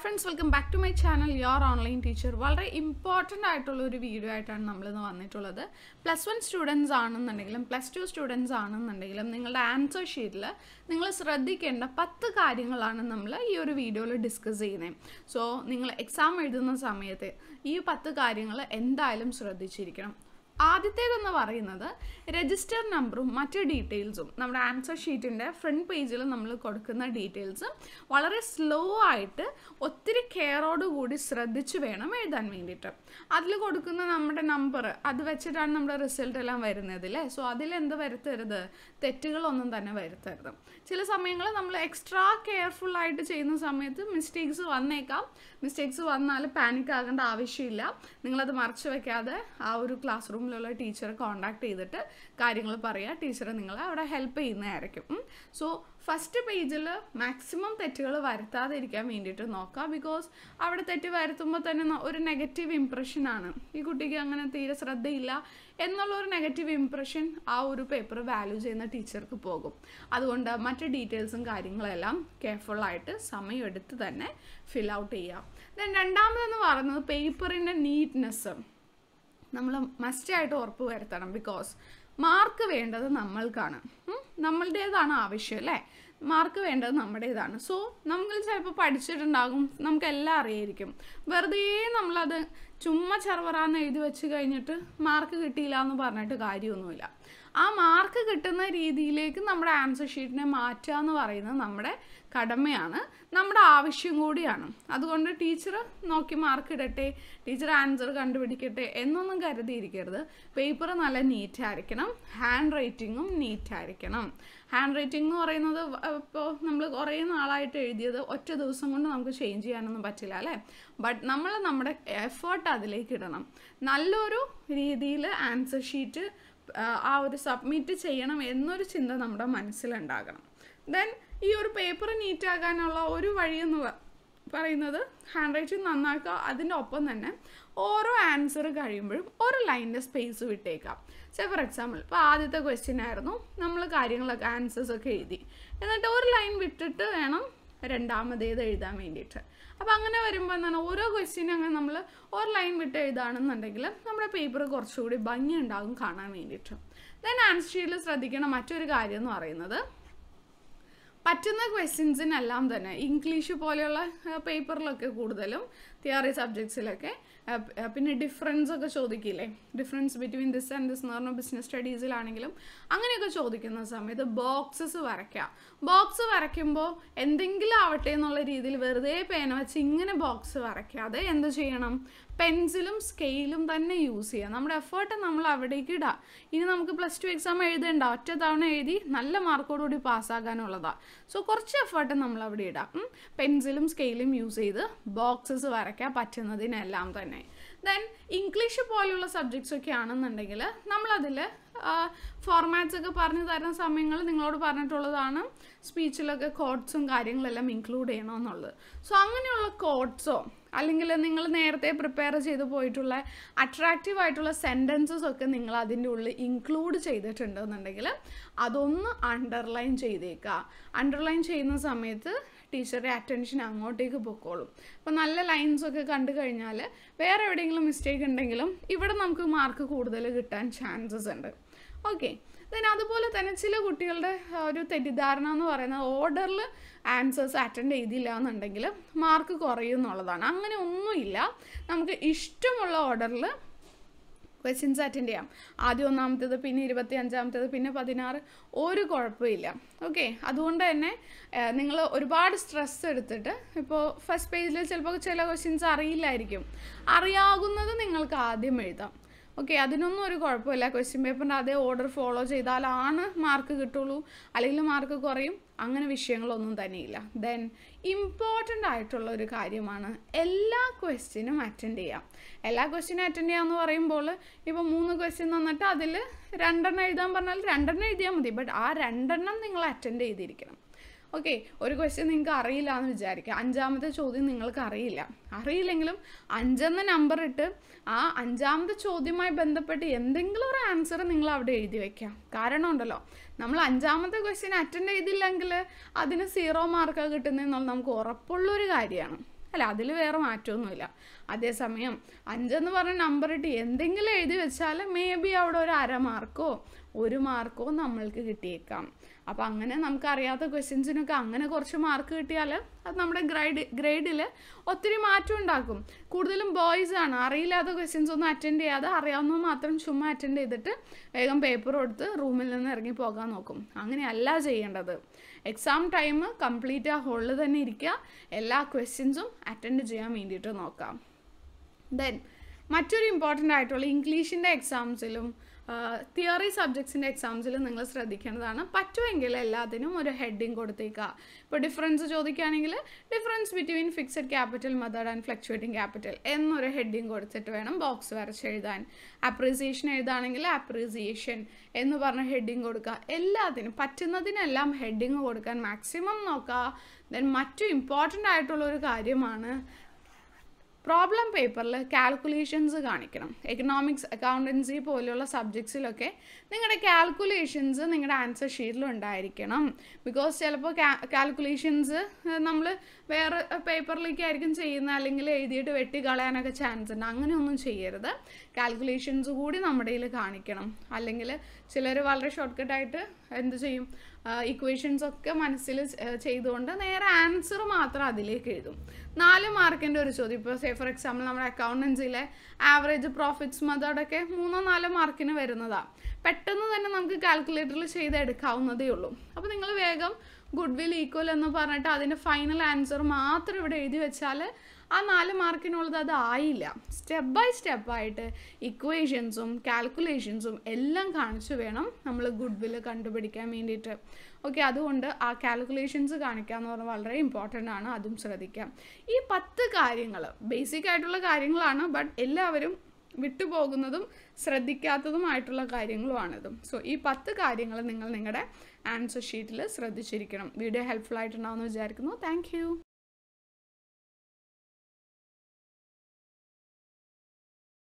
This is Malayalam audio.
Friends welcome back to my channel your online teacher വളരെ ഇമ്പോർട്ടൻ്റ് ആയിട്ടുള്ള ഒരു വീഡിയോ ആയിട്ടാണ് നമ്മളിന്ന് വന്നിട്ടുള്ളത് പ്ലസ് വൺ സ്റ്റുഡൻസ് ആണെന്നുണ്ടെങ്കിലും പ്ലസ് ടു സ്റ്റുഡൻസ് ആണെന്നുണ്ടെങ്കിലും നിങ്ങളുടെ ആൻസർ ഷീറ്റിൽ നിങ്ങൾ ശ്രദ്ധിക്കേണ്ട പത്ത് കാര്യങ്ങളാണ് നമ്മൾ ഈ ഒരു വീഡിയോയിൽ ഡിസ്കസ് ചെയ്യുന്നത് സോ നിങ്ങൾ എക്സാം എഴുതുന്ന സമയത്ത് ഈ പത്ത് കാര്യങ്ങൾ എന്തായാലും ശ്രദ്ധിച്ചിരിക്കണം ആദ്യത്തേതെന്ന് പറയുന്നത് രജിസ്റ്റർ നമ്പറും മറ്റ് ഡീറ്റെയിൽസും നമ്മുടെ ആൻസർ ഷീറ്റിൻ്റെ ഫ്രണ്ട് പേജിൽ നമ്മൾ കൊടുക്കുന്ന ഡീറ്റെയിൽസ് വളരെ സ്ലോ ആയിട്ട് ഒത്തിരി കെയറോട് കൂടി ശ്രദ്ധിച്ച് വേണം എഴുതാൻ വേണ്ടിയിട്ട് അതിൽ കൊടുക്കുന്ന നമ്മുടെ നമ്പർ അത് വെച്ചിട്ടാണ് നമ്മുടെ റിസൾട്ട് എല്ലാം വരുന്നത് അല്ലേ സോ അതിലെന്ത് വരുത്തരുത് തെറ്റുകളൊന്നും തന്നെ വരുത്തരുത് ചില സമയങ്ങളിൽ നമ്മൾ എക്സ്ട്രാ കെയർഫുൾ ആയിട്ട് ചെയ്യുന്ന സമയത്ത് മിസ്റ്റേക്സ് വന്നേക്കാം മിസ്റ്റേക്സ് വന്നാൽ പാനിക് ആകേണ്ട ആവശ്യമില്ല നിങ്ങളത് മറച്ചു വെക്കാതെ ആ ഒരു ക്ലാസ് റൂമിലുള്ള ടീച്ചറെ കോൺടാക്ട് ചെയ്തിട്ട് കാര്യങ്ങൾ പറയുക ടീച്ചർ നിങ്ങളെ അവിടെ ഹെൽപ്പ് ചെയ്യുന്നതായിരിക്കും സോ ഫസ്റ്റ് പേജിൽ മാക്സിമം തെറ്റുകൾ വരുത്താതെ ഇരിക്കാൻ വേണ്ടിയിട്ട് നോക്കുക ബിക്കോസ് അവിടെ തെറ്റ് വരുത്തുമ്പോൾ തന്നെ ന- ഒരു നെഗറ്റീവ് ഇമ്പ്രഷനാണ് ഈ കുട്ടിക്ക് അങ്ങനെ തീരെ ശ്രദ്ധയില്ല എന്നുള്ള ഒരു നെഗറ്റീവ് ഇമ്പ്രഷൻ ആ ഒരു പേപ്പർ വാല്യൂ ചെയ്യുന്ന ടീച്ചർക്ക് പോകും അതുകൊണ്ട് മറ്റ് ഡീറ്റെയിൽസും കാര്യങ്ങളെല്ലാം കെയർഫുള്ളായിട്ട് സമയമെടുത്ത് തന്നെ ഫിൽ ഔട്ട് ചെയ്യാം ദെൻ രണ്ടാമതെന്ന് പറയുന്നത് പേപ്പറിൻ്റെ നീറ്റ്നെസ് നമ്മൾ മസ്റ്റായിട്ട് ഉറപ്പ് വരുത്തണം ബിക്കോസ് മാർക്ക് വേണ്ടത് നമ്മൾക്കാണ് ഉം? നമ്മളുടേതാണ് ആവശ്യം അല്ലേ മാർക്ക് വേണ്ടത് നമ്മുടേതാണ് സോ നമ്മൾ ചിലപ്പോൾ പഠിച്ചിട്ടുണ്ടാകും നമുക്ക് എല്ലാം അറിയായിരിക്കും വെറുതെ നമ്മളത് ചുമ്മാ ചെറുപറാന്ന് എഴുതി വെച്ച് കഴിഞ്ഞിട്ട് മാർക്ക് കിട്ടിയില്ല എന്ന് പറഞ്ഞിട്ട് കാര്യമൊന്നുമില്ല ആ മാർക്ക് കിട്ടുന്ന രീതിയിലേക്ക് നമ്മുടെ ആൻസർ ഷീറ്റിനെ മാറ്റുക എന്ന് പറയുന്നത് നമ്മുടെ കടമയാണ് നമ്മുടെ ആവശ്യം കൂടിയാണ് അതുകൊണ്ട് ടീച്ചർ നോക്കി മാർക്ക് ഇടട്ടെ ടീച്ചർ ആൻസർ കണ്ടുപിടിക്കട്ടെ എന്നൊന്നും കരുതിയിരിക്കരുത് പേപ്പർ നല്ല നീറ്റായിരിക്കണം ഹാൻഡ് റൈറ്റിങ്ങും നീറ്റായിരിക്കണം ഹാൻഡ് റൈറ്റിംഗ് എന്ന് പറയുന്നത് ഇപ്പോൾ നമ്മൾ കുറേ നാളായിട്ട് എഴുതിയത് ഒറ്റ ദിവസം കൊണ്ട് നമുക്ക് ചേഞ്ച് ചെയ്യാനൊന്നും പറ്റില്ല അല്ലേ ബട്ട് നമ്മൾ നമ്മുടെ എഫേർട്ട് അതിലേക്ക് ഇടണം നല്ലൊരു രീതിയിൽ ആൻസർ ഷീറ്റ് ആ ഒരു സബ്മിറ്റ് ചെയ്യണം എന്നൊരു ചിന്ത നമ്മുടെ മനസ്സിലുണ്ടാകണം ദെൻ ഈ ഒരു പേപ്പർ നീറ്റ് ആകാനുള്ള ഒരു വഴിയെന്ന് പ- പറയുന്നത് ഹാൻഡ് റൈറ്റിംഗ് നന്നാക്കുക അതിൻ്റെ ഒപ്പം തന്നെ ഓരോ ആൻസർ കഴിയുമ്പോഴും ഒരു ലൈനിൻ്റെ സ്പേസ് വിട്ടേക്കാം സെ ഫോർ എക്സാമ്പിൾ ഇപ്പോൾ ആദ്യത്തെ ക്വസ്റ്റ്യൻ ആയിരുന്നു നമ്മൾ കാര്യങ്ങളൊക്കെ ആൻസേഴ്സ് ഒക്കെ എഴുതി എന്നിട്ട് ഒരു ലൈൻ വിട്ടിട്ട് വേണം രണ്ടാമതേത് എഴുതാൻ വേണ്ടിയിട്ട് അപ്പോൾ അങ്ങനെ വരുമ്പോൾ എന്താണ് ഓരോ ക്വസ്റ്റ്യനും അങ്ങനെ നമ്മൾ ഒരു ലൈൻ വിട്ട് എഴുതുകയാണെന്നുണ്ടെങ്കിൽ നമ്മുടെ പേപ്പർ കുറച്ചുകൂടി ഭംഗി ഉണ്ടാകും കാണാൻ വേണ്ടിയിട്ട് ദെൻ ആൻസർ ഷീറ്റിൽ ശ്രദ്ധിക്കേണ്ട മറ്റൊരു കാര്യം എന്ന് പറയുന്നത് പറ്റുന്ന ക്വസ്റ്റ്യൻസിനെല്ലാം തന്നെ ഇംഗ്ലീഷ് പോലെയുള്ള പേപ്പറിലൊക്കെ കൂടുതലും തിയറി സബ്ജക്ട്സിലൊക്കെ പിന്നെ ഡിഫറൻസ് ഒക്കെ ചോദിക്കില്ലേ difference between this and this എന്ന് പറഞ്ഞാൽ ബിസിനസ് സ്റ്റഡീസിലാണെങ്കിലും അങ്ങനെയൊക്കെ ചോദിക്കുന്ന സമയത്ത് ബോക്സസ് വരയ്ക്കുക ബോക്സ് വരയ്ക്കുമ്പോൾ എന്തെങ്കിലും ആവട്ടെ എന്നുള്ള രീതിയിൽ വെറുതെ പേന വെച്ച് ഇങ്ങനെ ബോക്സ് വരയ്ക്കാതെ എന്ത് ചെയ്യണം പെൻസിലും സ്കെയിലും തന്നെ യൂസ് ചെയ്യുക നമ്മുടെ എഫേർട്ട് നമ്മൾ അവിടേക്ക് ഇടുക ഇനി നമുക്ക് പ്ലസ് ടു എക്സാം എഴുതേണ്ട ഒറ്റ തവണ എഴുതി നല്ല മാർക്കോടുകൂടി പാസ്സാകാനുള്ളതാണ് സോ കുറച്ച് എഫേർട്ട് നമ്മൾ അവിടെ ഇടാം പെൻസിലും സ്കെയിലും യൂസ് ചെയ്ത് ബോക്സസ് വരയ്ക്കാൻ പറ്റുന്നതിനെല്ലാം തന്നെ ദെൻ ഇംഗ്ലീഷ് പോലുള്ള സബ്ജക്ട്സ് ഒക്കെ ആണെന്നുണ്ടെങ്കിൽ നമ്മളതിൽ ഫോർമാറ്റ്സ് ഒക്കെ പറഞ്ഞു തരുന്ന സമയങ്ങൾ നിങ്ങളോട് പറഞ്ഞിട്ടുള്ളതാണ് സ്പീച്ചിലൊക്കെ കോഡ്സും കാര്യങ്ങളെല്ലാം ഇൻക്ലൂഡ് ചെയ്യണമെന്നുള്ളത് സോ അങ്ങനെയുള്ള കോഡ്സോ അല്ലെങ്കിൽ നിങ്ങൾ നേരത്തെ പ്രിപ്പയർ ചെയ്ത് പോയിട്ടുള്ള അട്രാക്റ്റീവ് ആയിട്ടുള്ള സെൻറ്റൻസസ് ഒക്കെ നിങ്ങൾ അതിൻ്റെ ഉള്ളിൽ ഇൻക്ലൂഡ് ചെയ്തിട്ടുണ്ടെന്നുണ്ടെങ്കിൽ അതൊന്ന് അണ്ടർലൈൻ ചെയ്തേക്കുക അണ്ടർലൈൻ ചെയ്യുന്ന സമയത്ത് ടീച്ചറുടെ അറ്റൻഷൻ അങ്ങോട്ടേക്ക് പൊക്കോളും അപ്പോൾ നല്ല ലൈൻസ് ഒക്കെ കണ്ടു കഴിഞ്ഞാൽ വേറെ എവിടെയെങ്കിലും മിസ്റ്റേക്ക് ഉണ്ടെങ്കിലും ഇവിടെ നമുക്ക് മാർക്ക് കൂടുതൽ കിട്ടാൻ ചാൻസസ് ഉണ്ട് ഓക്കെ ദെൻ അതുപോലെ തന്നെ ചില കുട്ടികളുടെ ആ, ഒരു തെറ്റിദ്ധാരണ എന്ന് പറയുന്നത് ഓർഡറിൽ ആൻസേഴ്സ് അറ്റൻഡ് ചെയ്തില്ല എന്നുണ്ടെങ്കിൽ മാർക്ക് കുറയും എന്നുള്ളതാണ് അങ്ങനെ ഒന്നുമില്ല നമുക്ക് ഇഷ്ടമുള്ള ഓർഡറിൽ ക്വസ്റ്റ്യൻസ് അറ്റൻഡ് ചെയ്യാം ആദ്യം ഒന്നാമത്തേത് പിന്നെ ഇരുപത്തി അഞ്ചാമത്തേത് പിന്നെ പതിനാറ് ഒരു കുഴപ്പമില്ല ഓക്കെ അതുകൊണ്ട് തന്നെ നിങ്ങൾ ഒരുപാട് സ്ട്രെസ് എടുത്തിട്ട് ഇപ്പോൾ ഫസ്റ്റ് പേജിൽ ചിലപ്പോൾ ചില ക്വസ്റ്റ്യൻസ് അറിയില്ലായിരിക്കും അറിയാകുന്നത് നിങ്ങൾക്ക് ആദ്യം എഴുതാം ഓക്കെ അതിനൊന്നും ഒരു കുഴപ്പമില്ല ക്വസ്റ്റ്യൻ പേപ്പറിൻ്റെ അതേ ഓർഡർ ഫോളോ ചെയ്താലാണ് മാർക്ക് കിട്ടുള്ളൂ അല്ലെങ്കിൽ മാർക്ക് കുറയും അങ്ങനെ വിഷയങ്ങളൊന്നും തന്നെയില്ല ദെൻ ഇമ്പോർട്ടൻ്റ് ആയിട്ടുള്ള ഒരു കാര്യമാണ് എല്ലാ ക്വസ്റ്റ്യനും അറ്റൻഡ് ചെയ്യാം എല്ലാ ക്വസ്റ്റ്യനും അറ്റൻഡ് ചെയ്യാമെന്ന് പറയുമ്പോൾ ഇപ്പോൾ മൂന്ന് ക്വസ്റ്റ്യൻ തന്നിട്ട് അതിൽ രണ്ടെണ്ണം എഴുതാൻ പറഞ്ഞാൽ രണ്ടെണ്ണം എഴുതിയാൽ മതി ബട്ട് ആ രണ്ടെണ്ണം നിങ്ങൾ അറ്റൻഡ് ചെയ്തിരിക്കണം ഓക്കെ ഒരു ക്വസ്റ്റ്യൻ നിങ്ങൾക്ക് അറിയില്ല എന്ന് വിചാരിക്കുക അഞ്ചാമത്തെ ചോദ്യം നിങ്ങൾക്ക് അറിയില്ല അറിയില്ലെങ്കിലും അഞ്ചെന്ന നമ്പർ ഇട്ട് ആ അഞ്ചാമത്തെ ചോദ്യവുമായി ബന്ധപ്പെട്ട് എന്തെങ്കിലും ഒരു ആൻസർ നിങ്ങൾ അവിടെ എഴുതി വെക്കാം കാരണം ഉണ്ടല്ലോ നമ്മൾ അഞ്ചാമത്തെ ക്വസ്റ്റ്യൻ അറ്റൻഡ് ചെയ്തില്ലെങ്കിൽ അതിന് സീറോ മാർക്കാണ് കിട്ടുന്നതെന്നുള്ളത് നമുക്ക് ഉറപ്പുള്ളൊരു കാര്യമാണ് അല്ല അതിൽ വേറെ മാറ്റമൊന്നുമില്ല അതേസമയം അഞ്ചെന്ന് പറഞ്ഞ നമ്പർ ഇട്ട് എന്തെങ്കിലും എഴുതി വെച്ചാൽ മേ ബി അവിടെ ഒരു അര മാർക്കോ ഒരു മാർക്കോ നമ്മൾക്ക് കിട്ടിയേക്കാം അപ്പോൾ അങ്ങനെ നമുക്ക് അറിയാത്ത ക്വസ്റ്റ്യൻസിനൊക്കെ അങ്ങനെ കുറച്ച് മാർക്ക് കിട്ടിയാൽ അത് നമ്മുടെ ഗ്രേഡ് ഗ്രേഡിൽ ഒത്തിരി മാറ്റം ഉണ്ടാക്കും കൂടുതലും ബോയ്സ് ആണ് അറിയില്ലാത്ത ക്വസ്റ്റ്യൻസ് ഒന്നും അറ്റൻഡ് ചെയ്യാതെ അറിയാവുന്നത് മാത്രം ചുമ്മാ അറ്റൻഡ് ചെയ്തിട്ട് വേഗം പേപ്പർ കൊടുത്ത് റൂമിൽ നിന്ന് ഇറങ്ങി പോകാൻ നോക്കും അങ്ങനെയല്ല ചെയ്യേണ്ടത് എക്സാം ടൈം കംപ്ലീറ്റ് ആ ഹോളിൽ തന്നെ ഇരിക്കുക എല്ലാ ക്വസ്റ്റ്യൻസും അറ്റൻഡ് ചെയ്യാൻ വേണ്ടിയിട്ട് നോക്കാം ദെൻ മറ്റൊരു ഇമ്പോർട്ടൻ്റ് ആയിട്ടുള്ള ഇംഗ്ലീഷിൻ്റെ എക്സാംസിലും തിയറി സബ്ജക്ട്സിൻ്റെ എക്സാംസിലും നിങ്ങൾ ശ്രദ്ധിക്കേണ്ടതാണ് പറ്റുമെങ്കിൽ എല്ലാത്തിനും ഒരു ഹെഡിങ് കൊടുത്തേക്കുക ഇപ്പോൾ ഡിഫറൻസ് ചോദിക്കുകയാണെങ്കിൽ difference between fixed capital method and fluctuating capital എന്നൊരു ഹെഡിങ് കൊടുത്തിട്ട് വേണം ബോക്സ് വരച്ച് എഴുതാൻ അപ്രീസിയേഷൻ എഴുതാണെങ്കിൽ അപ്രീസിയേഷൻ എന്ന് പറഞ്ഞ ഹെഡിങ് കൊടുക്കുക എല്ലാത്തിനും പറ്റുന്നതിനെല്ലാം ഹെഡിങ് കൊടുക്കാൻ മാക്സിമം നോക്കുക ദെൻ മറ്റു ഇമ്പോർട്ടൻ്റ് ആയിട്ടുള്ള ഒരു കാര്യമാണ് പ്രോബ്ലം പേപ്പറിൽ കാൽക്കുലേഷൻസ് കാണിക്കണം എക്കണോമിക്സ് അക്കൗണ്ടൻസി പോലെയുള്ള സബ്ജക്ട്സിലൊക്കെ നിങ്ങളുടെ കാൽക്കുലേഷൻസ് നിങ്ങളുടെ ആൻസർ ഷീറ്റിൽ ഉണ്ടായിരിക്കണം ബിക്കോസ് ചിലപ്പോൾ കാൽക്കുലേഷൻസ് നമ്മൾ വേറെ പേപ്പറിലേക്കായിരിക്കും ചെയ്യുന്നത് അല്ലെങ്കിൽ എഴുതിയിട്ട് വെട്ടി കളയാനൊക്കെ ചാൻസ് ഉണ്ട് അങ്ങനെയൊന്നും ചെയ്യരുത് കാൽക്കുലേഷൻസ് കൂടി നമ്മുടെ കയ്യിൽ കാണിക്കണം അല്ലെങ്കിൽ ചിലർ വളരെ ഷോർട്ട് കട്ടായിട്ട് എന്ത് ചെയ്യും ഇക്വേഷൻസ് ഒക്കെ മനസ്സിൽ ചെയ്തുകൊണ്ട് നേരെ ആൻസർ മാത്രം അതിലേക്ക് എഴുതും നാല് മാർക്കിൻ്റെ ഒരു ചോദ്യം ഇപ്പോൾ സേ ഫോർ എക്സാമ്പിൾ നമ്മുടെ അക്കൗണ്ടൻസിയിലെ ആവറേജ് പ്രോഫിറ്റ്സ് മെത്തേഡൊക്കെ മൂന്നോ നാലോ മാർക്കിന് വരുന്നതാണ് പെട്ടെന്ന് തന്നെ നമുക്ക് കാൽക്കുലേറ്ററിൽ ചെയ്തെടുക്കാവുന്നതേ ഉള്ളൂ അപ്പോൾ നിങ്ങൾ വേഗം ഗുഡ് വിൽ ഈക്വൽ എന്ന് പറഞ്ഞിട്ട് അതിൻ്റെ ഫൈനൽ ആൻസർ മാത്രം ഇവിടെ എഴുതി വെച്ചാൽ ആ നാല് മാർക്കിനുള്ളത് അത് ആയില്ല സ്റ്റെപ്പ് ബൈ സ്റ്റെപ്പായിട്ട് ഇക്വേഷൻസും കാൽക്കുലേഷൻസും എല്ലാം കാണിച്ചു വേണം നമ്മൾ ഗുഡ് വിൽ കണ്ടുപിടിക്കാൻ വേണ്ടിയിട്ട് ഓക്കെ അതുകൊണ്ട് ആ കാൽക്കുലേഷൻസ് കാണിക്കുക എന്ന് പറഞ്ഞാൽ വളരെ ഇമ്പോർട്ടൻ്റ് ആണ് അതും ശ്രദ്ധിക്കാം ഈ പത്ത് കാര്യങ്ങൾ ബേസിക് ആയിട്ടുള്ള കാര്യങ്ങളാണ് ബട്ട് എല്ലാവരും വിട്ടുപോകുന്നതും ശ്രദ്ധിക്കാത്തതുമായിട്ടുള്ള കാര്യങ്ങളുമാണിതും സോ ഈ പത്ത് കാര്യങ്ങൾ നിങ്ങൾ നിങ്ങളുടെ ആൻസർ ഷീറ്റിൽ ശ്രദ്ധിച്ചിരിക്കണം വീഡിയോ ഹെൽപ്ഫുൾ ആയിട്ടുണ്ടാവുമെന്ന് വിചാരിക്കുന്നു താങ്ക്